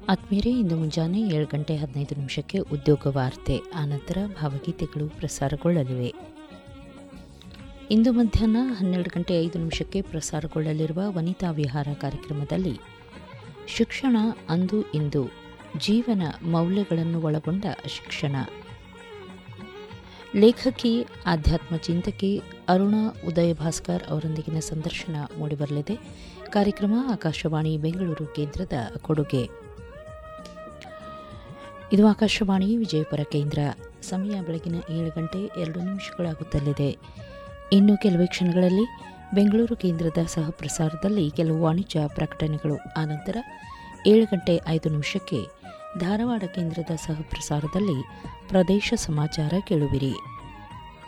ಆತ್ಮೀಯರೇ ಇಂದು ಮುಂಜಾನೆ ಏಳು ಗಂಟೆ ಹದಿನೈದು ನಿಮಿಷಕ್ಕೆ ಉದ್ಯೋಗ ವಾರ್ತೆ ಆನಂತರ ಭಾವಗೀತೆಗಳು ಪ್ರಸಾರಗೊಳ್ಳಲಿವೆ ಇಂದು ಮಧ್ಯಾಹ್ನ ಹನ್ನೆರಡು ಗಂಟೆ ಐದು ನಿಮಿಷಕ್ಕೆ ಪ್ರಸಾರಗೊಳ್ಳಲಿರುವ ವನಿತಾ ವಿಹಾರ ಕಾರ್ಯಕ್ರಮದಲ್ಲಿ ಶಿಕ್ಷಣ ಅಂದು ಇಂದು ಜೀವನ ಮೌಲ್ಯಗಳನ್ನು ಒಳಗೊಂಡ ಶಿಕ್ಷಣ ಲೇಖಕಿ ಆಧ್ಯಾತ್ಮ ಚಿಂತಕಿ ಅರುಣಾ ಉದಯ ಭಾಸ್ಕರ್ ಅವರೊಂದಿಗಿನ ಸಂದರ್ಶನ ಮೂಡಿಬರಲಿದೆ ಕಾರ್ಯಕ್ರಮ ಆಕಾಶವಾಣಿ ಬೆಂಗಳೂರು ಕೇಂದ್ರದ ಕೊಡುಗೆ ಇದು ಆಕಾಶವಾಣಿ ವಿಜಯಪುರ ಕೇಂದ್ರ ಸಮಯ ಬೆಳಗಿನ ಏಳು ಗಂಟೆ ಎರಡು ನಿಮಿಷಗಳಾಗುತ್ತಲಿದೆ ಇನ್ನು ಕೆಲವೇ ಕ್ಷಣಗಳಲ್ಲಿ ಬೆಂಗಳೂರು ಕೇಂದ್ರದ ಸಹ ಪ್ರಸಾರದಲ್ಲಿ ಕೆಲವು ವಾಣಿಜ್ಯ ಪ್ರಕಟಣೆಗಳು ಆನಂತರ ಏಳು ಗಂಟೆ ಐದು ನಿಮಿಷಕ್ಕೆ ಧಾರವಾಡ ಕೇಂದ್ರದ ಸಹ ಪ್ರಸಾರದಲ್ಲಿ ಪ್ರದೇಶ ಸಮಾಚಾರ ಕೇಳುವಿರಿ